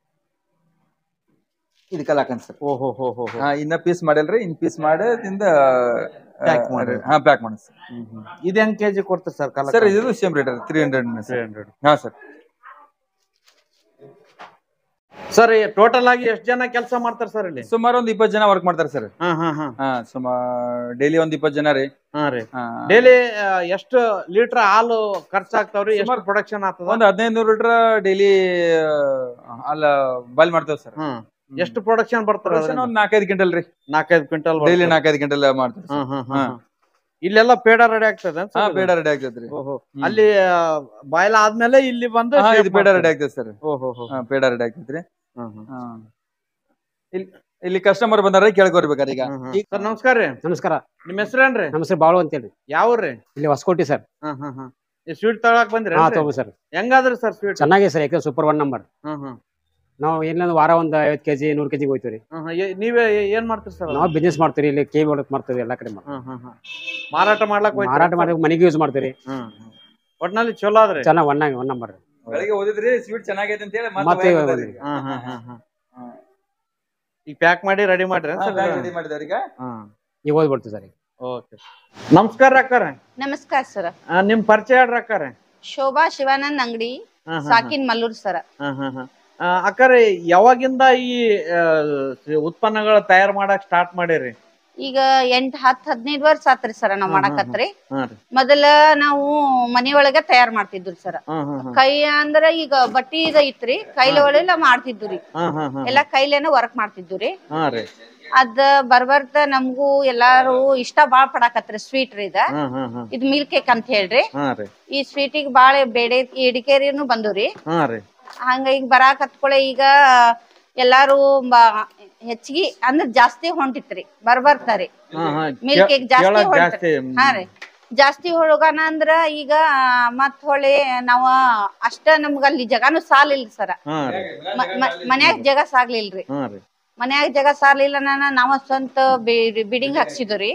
ಇದು ಕಲಾಕಂದ್ ಸರ್ ಓಹೋ ಹೋ ಹೋ ಹೋ ಹಾ ಇನ್ನ ಪೀಸ್ ಮಾಡಿಲ್ರಿ ಇನ್ ಪೀಸ್ ಮಾಡೋದ್ರಿಂದ Pack ಮಾಡಿ. ಹಾ ಪ್ಯಾಕ್ ಮಾಡಿ ಸರ್ ಹ್ಮ್ ಹ್ಮ್. ಇದು ಹೆಂಗ್ ಕೆಜಿ ಕೊಡ್ತೀರಿ ಸರ್ ಕಲ ಸರ್ ಇದು same rate three hundred three hundred ಹಾ ಸರ್ ಸರ್ ಟೋಟಲ್ ಆಗಿ ಎಷ್ಟು ಜನ ಕೆಲಸ ಮಾಡ್ತಾರೆ ಸರ್ ಇಲ್ಲಿ ಸುಮಾರು ಒಂದ್ ಇಪ್ಪತ್ತು ಜನ ವರ್ಕ್ ಮಾಡ್ತಾರೆ ಸರ್ ಹಾ ಹಾ ಹಾ ಹಾ ಸುಮಾರು ಡೈಲಿ ಒಂದ್ ಇಪ್ಪತ್ತು ಜನ ರೀ ಹಾ ರೀ ಹಾ. ಡೈಲಿ ಎಷ್ಟು ಲೀಟರ್ ಹಾಲು ಖರ್ಚಾಗ್ತಾವ್ರಿ ಎಷ್ಟು ಸುಮಾರು ಪ್ರೊಡಕ್ಷನ್ ಆಗ್ತದ ಒಂದ್ ಹದಿನೈದು ನೂರು ಲೀಟರ್ ಡೈಲಿ ಅಲ್ಲ ಬಾಯ್ಲ್ ಮಾಡ್ತೇವೆ ಸರ್ ಹ್ಮ್ ಎಷ್ಟು ಪ್ರೊಡಕ್ಷನ್ ಬರ್ತಾರ ಒಂದ್ ನಾಲ್ಕೈದು ಕ್ವಿಂಟಲ್ ರೀ ನಾಲ್ಕೈದು ಕ್ವಿಂಟಲ್ ಡೈಲಿ ನಾಲ್ಕೈದು ಕ್ವಿಂಟಲ್ ಮಾಡ್ತೀವಿ ಹ್ಮ್ ಹ್ಮ್ ಹಾ. ಹ್ಮ್ ಇಲ್ಲೆಲ್ಲ ಪೇಡ ರೆಡಿ ಆಗ್ತದೆ ಹಾ ಪೇಡ ರೆಡಿ ಆಗ್ತೈತ್ರಿ ಓಹೋ ಹ್ಮ್. ಅಲ್ಲಿ ಬಾಯ್ಲ ಆದ್ಮೇಲೆ ಇಲ್ಲಿ ಬಂದು ಹಾ shape ಇದು ಪೇಡ ಮಾಡ್ತಾರೆ. ರೆಡಿ ಆಗ್ತೈತೆ ಸರ್ ಓಹೋ ಹೋ ಹಾ ಪೇಡ ರೆಡಿ ಆಗ್ತೈತ್ರಿ ಹ್ಮ್ ಹ್ಮ್. ಹಾ ಇಲ್ಲಿ ಇಲ್ಲಿ ಕಸ್ಟಮರ್ ಬಂದಾರ ಕೇಳ್ಕೊರ್ಬೇಕಾರೆ ಈಗ ಹ್ಮ್ ಹ್ಮ್. ಸರ್ ನಮಸ್ಕಾರ ರೀ ನಮಸ್ಕಾರ ನಿಮ್ ಹೆಸರೇನ್ರಿ ನಮ್ಮ ಹೆಸರು ಬಾಳು ಅಂತೇಳಿ ಯಾವ್ರಿ ಇಲ್ಲಿ ಹೊಸಕೋಟೆ ಸರ್ ಹ್ಮ್ ಹ್ಮ್ ಹ್ಮ್ ಈ ಸ್ವೀಟ್ ತಗೊಳಕ್ ಬಂದ್ರಿ ಹಾ ತಗೋ ಸರ್ ಹೆಂಗಾದ್ರಿ ಸರ್ ಸ್ವೀಟ್ ಚೆನ್ನಾಗಿದೆ ಸರ್ ಯಾಕಂದ್ರೆ ಸೂಪರ್ ಒನ್ ನಂಬರ್ ಹ್ಮ್ ಹ್ಮ್ ನಾವು ಏನಿಲ್ಲ ವಾರ ಒಂದು ಐವತ್ತು ಕೆಜಿ ನೂರು ಕೆಜಿ ಹೋಗ್ತೀವಿ ರೀ ಹ್ಮ್ ಹ್ಮ್. ಏ- ನೀವೇ ಏ- ಏನ್ ಮಾಡ್ತೀರಿ ಸರ್ ನಾವು ಬಿಸ್ನೆಸ್ ಮಾಡ್ತೀವಿ ಇಲ್ಲಿ ಕೆ ಒಳಗೆ ಮಾಡ್ತೀವಿ ಎಲ್ಲ ಕಡೆ ಮಾಡ್ತೀವಿ ಹ್ಮ್ ಹ್ಮ್ ಹ್ಮ್ ಮಾರಾಟ ಮಾಡ್ಲಕ್ ಹೋಯ್ತೀರಾ ಮಾರಾಟ ಸರ್? ಮಾಡಿ ಮನೆಗೆ ಯೂಸ್ ಮಾಡ್ತೀವಿ ಹ್ಮ್ ಹ್ಮ್. ಒಟ್ನಲ್ಲಿ ಚಲೋ ಆದ್ರಿ ಚೆನ್ನಾಗಿ ಒನ್ ಒನ್ ನಂಬರ್ ಬೆಳಿಗ್ಗೆ ಓದಿದ್ರಿ ಸ್ವೀಟ್ ಚೆನ್ನಾಗೈತೆ ಅಂತ ಹೇಳಿ ಮತ್ತೆ ಮತ್ತೆ ಬಂದಾರ ಈಗ. ಹ್ಮ್ ಹ್ಮ್ ಹ್ಮ್ ಹ್ಮ್. ಹ್ಮ್. ಈಗ ಪ್ಯಾಕ್ ಮಾಡಿ ರೆಡಿ ಮಾಡ್ರಿ ಹಾ, bag ready ಮಾಡಿದಾರೆ ಈಗ ಹ್ಮ್ ಈಗ ಓದ್ಬಿಡ್ತೀವಿ ಸರ್ ಈಗ ಓಕೆ ನಮಸ್ಕಾರ ಅಕ್ಕಾರ ನಮಸ್ಕಾರ ಸರ್ ನಿಮ್ ಪರಿಚಯ ಹೇಳ್ರಿ ಅಕ್ಕಾರ ಶೋಭಾ ಶಿವಾನಂದ್ ಅಂಗಡಿ ಸಾಕಿನ್ ಮಲ್ಲೂರ್ ಸರ್ ಅಕ್ಕಾರೆ ಯಾವಾಗಿಂದ ಈ ಆ, ಉತ್ಪನ್ನಗಳ ತಯಾರು ಮಾಡಕ್ ಸ್ಟಾರ್ಟ್ ಮಾಡಿರಿ ಈಗ ಎಂಟ್ ಹತ್ ಹದಿನೈದು ವರ್ಷ ಆತ್ರಿ ಸರ್ ನಾವ್ ಹ್ಮ್, ಹ್ಮ್, ಮಾಡಕತ್ರಿ ಹಾ ರೀ ಮೊದಲ ನಾವು ಮನಿಯೊಳಗ ತಯಾರ್ ಮಾಡ್ತಿದ್ವಿ ಸರ್ ಹ್ಮ್ ಹ್ಮ್ ಹ್ಮ್ ಕೈ ಅಂದ್ರ ಈಗ ಬಟ್ಟಿ ಇದ ಇತ್ರಿ ಕೈಲ ಒಳಗೆಲ್ಲ ಮಾಡ್ತಿದ್ವಿ ರೀ ಹ್ಮ್ ಹ್ಮ್ ಹ್ಮ್ ಎಲ್ಲಾ ಕೈಲೇನ ವರ್ಕ್ ಮಾಡ್ತಿದ್ವಿ ರೀ ಹಾ ರೀ ಅದ ಬರ್ಬರ್ತ ನಮಗೂ ಎಲ್ಲಾರು ಇಷ್ಟ ಬಾಳ್ ಪಡಾಕತ್ರಿ ಸ್ವೀಟ್ ರೀ ಇದ ಹ್ಮ್ ಹ್ಮ್ ಹ್ಮ್ ಇದ್ ಮಿಲ್ಕ್ ಕೇಕ್ ಅಂತ ಹೇಳ್ರಿ ಹಾ ರೀ ಈ ಸ್ವೀಟಿಗೆ ಬಾಳ ಬೇಡೆ ಇಡಿಕೇರಿನು ಬಂದುರಿ ಹಾ ರೀ ಹಂಗ ಈಗ ಬರಾಕ್ ಹತ್ಕೊಳೆ ಈಗ ಎಲ್ಲಾರು ಹೆಚ್ಚಿಗೆ ಅಂದ್ರ ಜಾಸ್ತಿ ಹೊಂಟಿತ್ರಿ ಬರ್ಬರ್ತಾರಿ ಹ್ಮ್ ಹ್ಮ್ ಮಿಲ್ಕ್ ಕೇಕ್ ಜಾಸ್ತಿ ಕೇಳಕ್ ಹೊಂಟ ಜಾಸ್ತಿ ಹಾ ರೀ ಜಾಸ್ತಿ ಹೋಗೋಣ ಅಂದ್ರ ಈಗ ಮತ್ ಹೊಳೆ ನಾವ ಅಷ್ಟ ನಮ್ಗ ಅಲ್ಲಿ ಜಗಾನು ಸಾಲಿಲ್ರಿ ಸರ ಹಾ ರೀ ಮನ್ಯಾಗ ಜಗ ಸಾಗ್ಲಿಲ್ರಿ ಹಾ ರೀ ಮನ್ಯಾಗ ಜಗ ಸಾರ್ಲಿಲ್ಲ ನಾನ ನಾವ ಸ್ವಂತ ಬಿಡಿಂಗ್ ಹಾಕ್ಸಿದ್ರಿ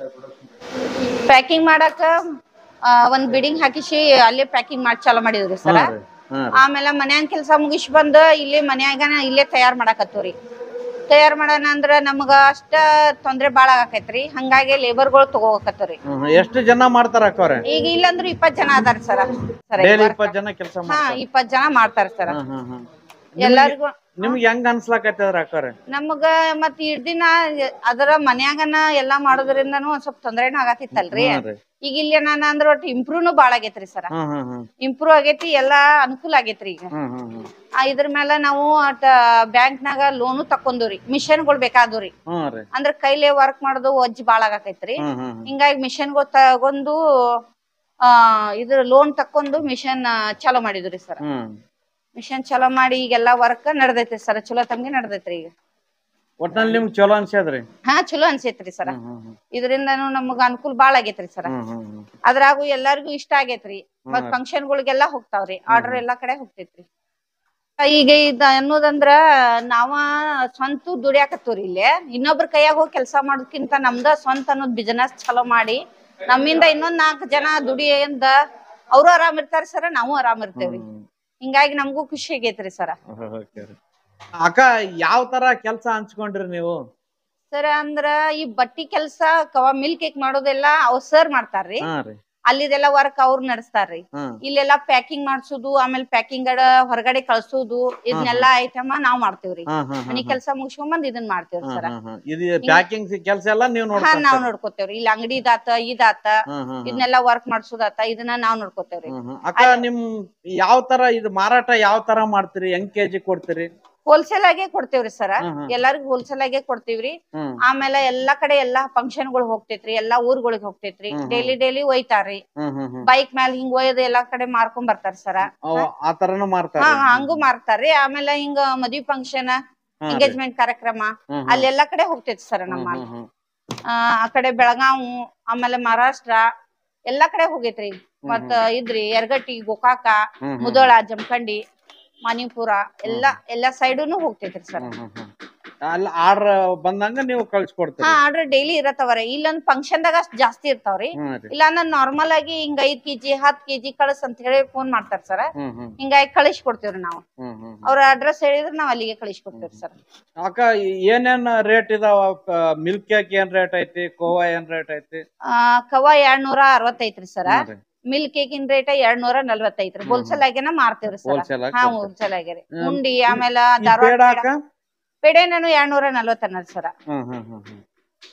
ಪ್ಯಾಕಿಂಗ್ ಮಾಡಾಕ ಆ, ಒಂದ್ ಬಿಡಿಂಗ್ ಹಾಕಿಸಿ ಅಲ್ಲೇ ಪ್ಯಾಕಿಂಗ್ ಮಾಡಿ ಚಾಲೂ ಮಾಡಿದ್ರಿ ಸರ ಹಾ ರೀ ಹಾ ರೀ ಆಮೇಲೆ ಮನ್ಯಾಗ ಕೆಲಸ ಮುಗಿಸ್ ಬಂದ ಇಲ್ಲೇ ಮನ್ಯಾಗನ ಇಲ್ಲೇ ತಯಾರ್ ಮಾಡಾಕತ್ತೀವ್ರಿ ತಯಾರ್ ಮಾಡೋಣ ಅಂದ್ರ ನಮಗ ಅಷ್ಟ ತೊಂದ್ರೆ ಬಾಳ ಆಗಾಕೈತ್ರಿ ಹಂಗಾಗಿ ಲೇಬರ್ಗಳು ತಗೋಕತ್ತೀವ್ರಿ ಹ್ಮ್ ಹ್ಮ್. ಎಷ್ಟು ಜನ ಮಾಡ್ತಾರ ಅಕ್ಕವ್ರೆ ಈಗ ಇಲ್ಲಂದ್ರ ಇಪ್ಪತ್ ಜನ ಅದಾರ ಸರ ಸರ ಡೈಲಿ ಇಪ್ಪತ್ ಜನ ಕೆಲಸ ಹಾ ಮಾಡ್ತಾರ ಇಪ್ಪತ್ ಜನ ಮಾಡ್ತಾರ ಸರ ಹ್ಮ್ ಹ್ಮ್ ಹ್ಮ್ ಎಲ್ಲಾರಿಗೂ ನಿಮ್ಗೆ ಹೆಂಗ್ ಅನ್ಸ್ಲಾಕತ್ತದ್ರ ಅಕ್ಕವ್ರೆ ನಮಗ ಮತ್ ಇಡ್ ದಿನ ಅದರ ಮನ್ಯಾಗನ ಎಲ್ಲಾ ಮಾಡೋದ್ರಿಂದನು ಒಂದ್ ಸ್ವಲ್ಪ ತೊಂದ್ರೆನೂ ಆಗತ್ತಿತ್ತಲ್ರಿ ಹಾ ರೀ ಈಗ ಇಲ್ಲಿ ನಾನು ಅಂದ್ರ ಒಟ್ಟು ಇಂಪ್ರೂವ್ನು ಬಾಳ ಆಗೇತ್ರಿ ಸರ ಹ್ಮ್ ಹ್ಮ್ ಹ್ಮ್ ಇಂಪ್ರೂವ್ ಆಗೇತಿ ಎಲ್ಲಾ ಅನುಕೂಲ ಆಗೇತ್ರಿ ಈಗ ಹ್ಮ್ ಹ್ಮ್ ಹ್ಮ್ ಆ, ಇದ್ರ ಮೇಲೆ ನಾವು ಅಟ ಬ್ಯಾಂಕ್ನಾಗ ಲೋನು ತಕೊಂಡ್ರಿ ಮಿಷನ್ಗಳು ಬೇಕಾದ್ರಿ ಹ್ಮ್ ರೀ ಅಂದ್ರ ಕೈಲೇ ವರ್ಕ್ ಮಾಡೋದು ವಜ್ಜಿ ಬಾಳ ಆಗತೈತ್ರಿ ಹ್ಮ್ ಹ್ಮ್ ಹ್ಮ್ ಹಿಂಗಾಗಿ ಮಿಷನ್ಗಳು ತಗೊಂಡು ಆ ಇದ್ರ ಲೋನ್ ತಕೊಂಡು ಮಿಷನ್ ಚಾಲೂ ಮಾಡಿದ್ರಿ ಸರ್ ಹ್ಮ್ ಮಿಷನ್ ಚಾಲೂ ಮಾಡಿ ಈಗೆಲ್ಲಾ ವರ್ಕ್ ನಡ್ದೈತಿ ಸರ್ ಚಲೋ ತಮ್ಗೆ ನಡ್ದೈತ್ರಿ ಈಗ ಒಟ್ನಲ್ಲಿ ನಿಮ್ಗ್ ಚಲೋ ಅನ್ಸ್ಯದ್ರಿ ಹಾ ಚಲೋ ಅನ್ಸೈತ್ರಿ ಸರ್ ಹ್ಮ್ ಹ್ಮ್ ಹ್ಮ್ ಇದರಿಂದನು ನಮಗ ಅನುಕೂಲ ಬಾಳ ಆಗೇತ್ರಿ ಸರ್ ಹ್ಮ್ ಹ್ಮ್ ಹ್ಮ್ ಅದ್ರಾಗು ಎಲ್ಲಾರ್ಗು ಇಷ್ಟ ಆಗೇತ್ರಿ ಮತ್ ಹ್ಮ್. ಫಂಕ್ಷನ್ ಗಳಿಗೆಲ್ಲಾ ಹೋಗ್ತಾವ್ರಿ ಆರ್ಡರ್ ಎಲ್ಲಾ ಕಡೆ ಹೋಗ್ತೈತ್ರಿ ಈಗ ಇದ ಅನ್ನೋದಂದ್ರ ನಾವ ಸ್ವಂತ ದುಡಿಯಾಕತ್ತವ್ರಿ ಇಲ್ಲೇ ಇನ್ನೊಬ್ರ ಕೈಯಾಗ ಹೋಗಿ ಕೆಲಸ ಮಾಡೋದ್ಕಿಂತ ನಮ್ದ ಸ್ವಂತ ಅನ್ನೋದ್ ಬಿಸಿನೆಸ್ ಚಲೋ ಮಾಡಿ ನಮ್ಮಿಂದ ಇನ್ನೊಂದ್ ನಾಲ್ಕು ಜನ ದುಡಿಯಿಂದ ಅವ್ರು ಆರಾಮ್ ಇರ್ತಾರ ಸರ ನಾವು ಆರಾಮ್ ಇರ್ತೇವ್ರಿ ಹ್ಮ್. ಹಿಂಗಾಗಿ ನಮಗೂ ಖುಷಿ ಆಗೇತ್ರಿ ಸರ Okay ರೀ. ಅಕ್ಕ ಯಾವ ತರ ಕೆಲ್ಸ ಹಂಚ್ಕೊಂಡ್ರಿ ನೀವು ಸರ ಅಂದ್ರ ಈ ಬಟ್ಟಿ ಕೆಲ್ಸ ಕವ ಮಿಲ್ ಕೇಕ್ ಮಾಡೋದೆಲ್ಲ ಅವ್ರ ಸರ್ ಮಾಡ್ತಾರ್ರಿ ಹಾ ರೀ ಅಲ್ಲಿದೆಲ್ಲ ವರ್ಕ್ ಅವ್ರು ನಡೆಸ್ತಾರ್ರಿ ಹ್ಮ್ ಇಲ್ಲೆಲ್ಲಾ ಪ್ಯಾಕಿಂಗ್ ಮಾಡ್ಸೋದು ಆಮೇಲೆ ಪ್ಯಾಕಿಂಗ್ ಹೊರಗಡೆ ಕಳ್ಸೋದು ಇದನ್ನೆಲ್ಲಾ ಐಟಮ್ ನಾವ್ ಮಾಡ್ತೇವ್ರಿ ಹಾ ಹಾ ಮನಿ ಕೆಲ್ಸ ಮುಗಿಸ್ಕೊಂಡ್ ಬಂದ್ ಇದನ್ ಮಾಡ್ತೇವ್ರಿ ಹಾ ಸರ ಹಾ ಹಾ ಇದು ಪ್ಯಾಕಿಂಗ್ ಕೆಲ್ಸ ಎಲ್ಲ ನೀವು ಹಾ ನೋಡ್ಕೊಂತೀರಿ ನಾವ್ ನೋಡ್ಕೋತೇವ್ರಿ ಇಲ್ಲಿ ಅಂಗಡಿ ಇದಾತ ಇದಾತ ಹ್ಮ್ ಹ್ಮ್ ಹ್ಮ್. ಇದನ್ನೆಲ್ಲಾ ವರ್ಕ್ ಮಾಡ್ಸೋದಾತ ಇದನ್ನ ನಾವ್ ನೋಡ್ಕೋತೇವ್ರಿ ಹ್ಮ್ ಹ್ಮ್. ಅಕ್ಕ ನಿಮ್ ಯಾವ ತರ ಇದು ಮಾರಾಟ ಯಾವ ತರ ಮಾಡ್ತೀರಿ ಹೆಂಗ್ ಕೆಜಿ ಕೊಡ್ತೀರಿ ಹೋಲ್ಸೇಲ್ ಆಗೇ ಕೊಡ್ತೇವ್ರಿ ಸರ ಹ್ಮ್ ಹ್ಮ್. ಎಲ್ಲಾರ್ಗು ಹೋಲ್ಸೇಲ್ ಆಗೇ ಕೊಡ್ತೀವ್ರಿ ಹ್ಮ್ ಆಮೇಲೆ ಎಲ್ಲಾ ಕಡೆ ಎಲ್ಲಾ ಫಂಕ್ಷನ್ ಗಳು ಹೋಗ್ತೇತ್ರಿ ಎಲ್ಲಾ ಊರ್ಗಳಿಗೆ ಹೋಗ್ತೇತ್ರಿ ಹ್ಮ್ ಹ್ಮ್. ಡೈಲಿ ಡೈಲಿ ಒಯ್ತಾರ್ರಿ ಹ್ಮ್ ಹ್ಮ್ ಹ್ಮ್ ಬೈಕ್ ಮ್ಯಾಲ ಹಿಂಗ್ ಒಯ್ದು ಎಲ್ಲಾ ಕಡೆ ಮಾರ್ಕೊಂಡ್ ಬರ್ತಾರ ಸರ ಅವ ಆ ತರನು ಮಾಡ್ತಾರ ಹಾ ಹಂಗೂ ಮಾರ್ತಾರ್ರಿ ಆಮೇಲೆ ಹಿಂಗ ಮದ್ವಿ ಫಂಕ್ಷನ್ ಎಂಗೇಜ್ಮೆಂಟ್ ಕಾರ್ಯಕ್ರಮ ಅಲ್ಲೆಲ್ಲಾ ಕಡೆ ಹೋಗ್ತೈತಿ ಸರ್ ನಮ್ಮ ಮಾಲ್. ಆ ಆ ಕಡೆ ಬೆಳಗಾವು ಆಮೇಲೆ ಮಹಾರಾಷ್ಟ್ರ ಎಲ್ಲಾ ಕಡೆ ಹೋಗೈತ್ರಿ ಮತ್ತ ಇದ್ರಿ ಯರಗಟ್ಟಿ ಗೋಕಾಕ ಮುದೋಳ ಜಮಖಂಡಿ ಮಣಿಪುರ ಎಲ್ಲಾ ಎಲ್ಲಾ ಸೈಡುನು ಹೋಗ್ತೈತ್ರಿ ಸರ್ ಅಲ್ಲಿ ಆರ್ಡರ್ ಬಂದಂಗ ನೀವು ಕಳ್ಸಿಕೊಡ್ತೀರಿ ಹಾ ಆರ್ಡರ್ ಡೈಲಿ ಇರತ್ತವ್ರಿ ಇಲ್ಲೊಂದ್ ಫಂಕ್ಷನ್ ದಾಗ ಅಷ್ಟ್ ಜಾಸ್ತಿ ಇರ್ತಾವ್ರಿ ಹ್ಮ್ ರೀ ಇಲ್ಲ ನಾನ್ ನಾರ್ಮಲ್ ಆಗಿ ಹಿಂಗ ಐದ್ ಕೆಜಿ ಹತ್ ಕೆಜಿ ಕಳ್ಸ್ ಅಂತ ಹೇಳಿ ಫೋನ್ ಮಾಡ್ತಾರ ಸರ್ ಹ್ಮ್ ಹ್ಮ್ ಹಿಂಗಾಗಿ ಕಳಿಸಿ ಕೊಡ್ತೇವ್ರಿ ನಾವು ಹ್ಮ್ ಹ್ಮ್ ಅವ್ರ ಅಡ್ರೆಸ್ ಹೇಳಿದ್ರೆ ನಾವ್ ಅಲ್ಲಿಗೆ ಕಳಿಸಿ ಕೊಡ್ತೇವ್ರಿ ಸರ್ ಅಕ್ಕ ಏನೇನ್ ರೇಟ್ ಇದಾವ ಮಿಲ್ಕ್ ಕೇಕ್ ಏನ್ ರೇಟ್ ಐತಿ ಕೋವಾ ಏನ್ ರೇಟ್ ಐತಿ ಆ ಕವ ಎರಡ್ ನೂರ ಅರವತ್ತೈತ್ರಿ ಸರ ಹ್ಮ್ ರೀ. ಮಿಲ್ಕ್ ಕೇಕಿನ್ ರೇಟ್ ಎರಡ್ ನೂರ ನಲ್ವತ್ತೈತ್ರಿ ಹೋಲ್ಸೇಲ್ ಆಗೇನ ಮಾರ್ತೇವ್ರಿ ಸರ್ Wholesale ಆಗಿ ಹಾ ಕೊಡ್ತೀರಿ. ಹೋಲ್ಸೇಲ್ ಆಗ್ಯಾರಿ ಹ್ಮ್. ಉಂಡಿ ಆಮೇಲೆ ಈ ಪೇಡ ಧಾರವಾಡ ಅಕ್ಕ ಪೇಡೆ ನಾನು ಎರಡ್ ನೂರ ನಲ್ವತ್ತನ್ನ ಸರ ಹ್ಮ್ ಹ್ಮ್ ಹ್ಮ್ ಹ್ಮ್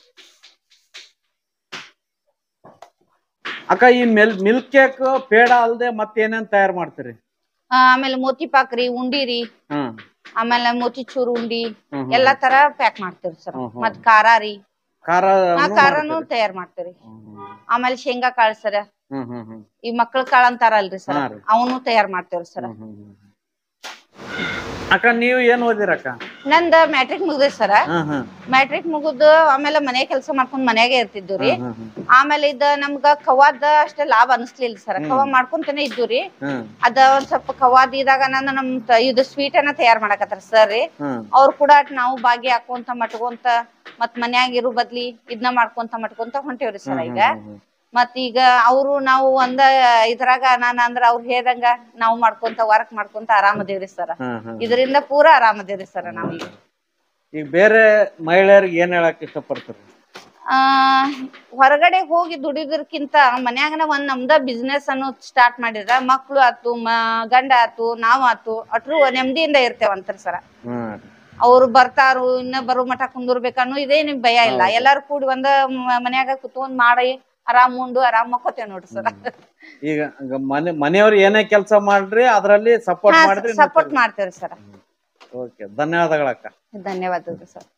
ಅಕ್ಕ ಈ ಮಿಲ್ ಮಿಲ್ಕ್ ಕೇಕ್ ಪೇಡ ಅಲ್ದೆ ಮತ್ತೇನೇನ್ ತಯಾರ್ ಮಾಡ್ತೀರಿ ಆ, ಆಮೇಲೆ ಮೋತಿ ಪಾಕ್ರಿ ಉಂಡಿ ರೀ ಹ್ಮ್ ಆಮೇಲೆ ಮೋತಿಚೂರ್ ಉಂಡಿ ಹ್ಮ್ ಹ್ಮ್. ಎಲ್ಲಾ ತರ ಪ್ಯಾಕ್ ಮಾಡ್ತೇವ್ರಿ ಸರ್ ಹ್ಮ್ ಹ್ಮ್. ಮತ್ ಖಾರ ರೀ ಖಾರ ಆ ಖಾರನು ತಯಾರ್ ಮಾಡ್ತೇವ್ರಿ ಆಮೇಲೆ ಶೇಂಗಾ ಕಾಳ್ ಸರ ಹ್ಮ್ ಹ್ಮ್ ಹ್ಮ್ ಈ ಮಕ್ಕಳ ಕಾಳ ಅಂತಾರಲ್ರಿ ಸರ್ ಹಾ ರೀ. ಅವನು ತಯಾರ್ ಮಾಡ್ತೇವ್ರಿ ಸರ್ ಹ್ಮ್ ಹ್ಮ್ ಹ್ಮ್. ಅಕ್ಕ ನೀವು ಏನ್ ಓದಿರಕ್ಕ ನಂದ ಮ್ಯಾಟ್ರಿಕ್ ಮುಗ್ದೈತಿ ಸರ ಹ್ಮ್ ಹ್ಮ್ ಮ್ಯಾಟ್ರಿಕ್ ಮುಗಿದು ಆಮೇಲೆ ಮನೆ ಕೆಲಸ ಮಾಡ್ಕೊಂಡ್ ಮನ್ಯಾಗೆ ಇರ್ತಿದ್ದು ರೀ ಹ್ಮ್ ಹ್ಮ್ ಆಮೇಲೆ ಇದ ನಮ್ಗ ಕವಾದ ಅಷ್ಟೇ ಲಾಭ ಅನಿಸ್ಲಿಲ್ಲ ಸರ್ ಕವಾ ಮಾಡ್ಕೊಂತಾನೆ ಇದ್ದು ರೀ ಹ್ಮ್ ಅದ ಒಂದ್ ಸ್ವಲ್ಪ ಕವಾದ್ ಇದಾಗ ನಾನು ನಮ್ ತ- ಇದು ಸ್ವೀಟ್ ಅನ್ನ ತಯಾರ್ ಮಾಡಕತ್ತಾರ ಸರ್ ರೀ ಹ್ಮ್ ಅವ್ರು ಕೂಡ ನಾವು ಬಾಗಿ ಹಾಕೊಂತ ಮಟ್ಕೊಂತ ಮತ್ ಮನ್ಯಾಗ ಇರು ಬದ್ಲಿ ಇದನ್ನ ಮಾಡ್ಕೊಂತ ಮಟ್ಕೊಂತ ಹೊಂಟೇವ್ರಿ ಸರ್ ಈಗ ಮತ್ ಈಗ ಅವ್ರು ನಾವು ಒಂದ ಇದ್ರಾಗ ನಾನ್ ಅಂದ್ರ ಅವ್ರು ಹೇಳ್ದಂಗ ನಾವು ಮಾಡ್ಕೊಂತ ವರ್ಕ್ ಮಾಡ್ಕೊಂತ ಆರಾಮದೇವ್ರಿ ಸರ್ ಹ್ಮ್ ಹ್ಮ್ ಇದರಿಂದ ಪೂರಾ ಆರಾಮದೇವ್ರಿ ಸರ್ ನಾವೀಗ ಈಗ ಬೇರೆ ಮಹಿಳೆಯರಿಗೆ ಏನ್ ಹೇಳಕ್ ಇಷ್ಟಪಡ್ತೀರಿ ಆ ಹೊರಗಡೆ ಹೋಗಿ ದುಡಿಯೋದಕ್ಕಿಂತ ಮನ್ಯಾಗನ ಒಂದ್ ನಮ್ದ ಬಿಸ್ನೆಸ್ ಅನ್ನೋದ್ ಸ್ಟಾರ್ಟ್ ಮಾಡಿದ್ರ ಮಕ್ಳು ಆತು ಮ ಗಂಡ ಆತು ನಾವ್ ಆತು ಅಟ್ರು ನೆಮ್ಮದಿಯಿಂದ ಇರ್ತೇವಂತಾರ ಸರ ಹ್ಮ್ ಅವ್ರು ಬರ್ತಾರು ಇನ್ನ ಬರೋ ಮಠ ಕುಂದಿರ್ಬೇಕನ್ನೋ ಇದೇ ನಿಮ್ ಭಯ ಇಲ್ಲ ಎಲ್ಲಾರು ಕೂಡಿ ಒಂದ ಮ- ಮನ್ಯಾಗ ಕುತ್ಕೊಂಡ್ ಮಾಡಿ ಆರಾಮ್ ಉಂಡು ಆರಾಮ್ ಮಕ್ಕೋತೇವ್ ನೋಡ್ರಿ ಸರ್ ಈಗ ಈಗ ಮನೆ ಮನೆಯವ್ರು ಏನೇ ಕೆಲಸ ಮಾಡ್ರಿ ಅದ್ರಲ್ಲಿ ಸಪೋರ್ಟ್ ಮಾಡಿದ್ರಿ ಸಪೋರ್ಟ್ ಮಾಡ್ತೇವ್ರಿ ಸರ್ ಓಕೆ ಧನ್ಯವಾದಗಳಕ್ಕ ಧನ್ಯವಾದಗಳು ಸರ್